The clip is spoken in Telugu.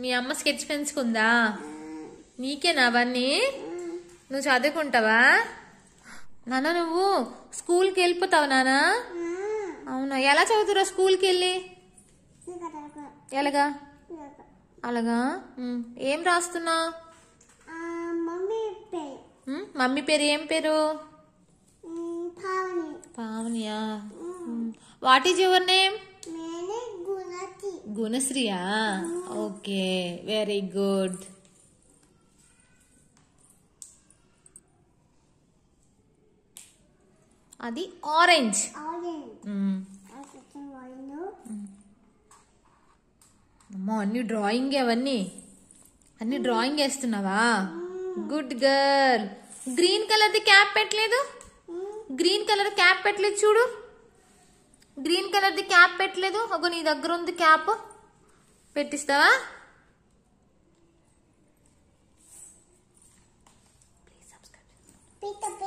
మీ అమ్మ స్కెచ్ పెన్స్ ఉందా నీకేనా అవన్నీ నువ్వు చదువుకుంటావా నాన్న నువ్వు స్కూల్కి వెళ్ళిపోతావు నాన్న అవునా ఎలా చదువుతురా స్కూల్కి వెళ్ళి ఎలాగా అలాగా ఉమ్. ఏం రాస్తున్నావు మమ్మీ పేరు మమ్మీ పేరు ఏం పేరు పావని పావనియా వాట్ ఈజ్ యువర్ నేమ్ నేనే గుణతి గుణశ్రీయా ఓకే వెరీ గుడ్ అది ఆరెంజ్ ఆరెంజ్ కొంచెం వాళ్ళు అమ్మో అన్ని డ్రాయింగ్ అవన్నీ అన్ని డ్రాయింగ్ వేస్తున్నావా గుడ్ గర్ల్ గ్రీన్ కలర్ది క్యాప్ పెట్టలేదు గ్రీన్ కలర్ క్యాప్ పెట్టలేదు చూడు గ్రీన్ కలర్ది క్యాప్ పెట్టలేదు ఒక నీ దగ్గర ఉంది క్యాప్ పెట్టిస్తావా పీత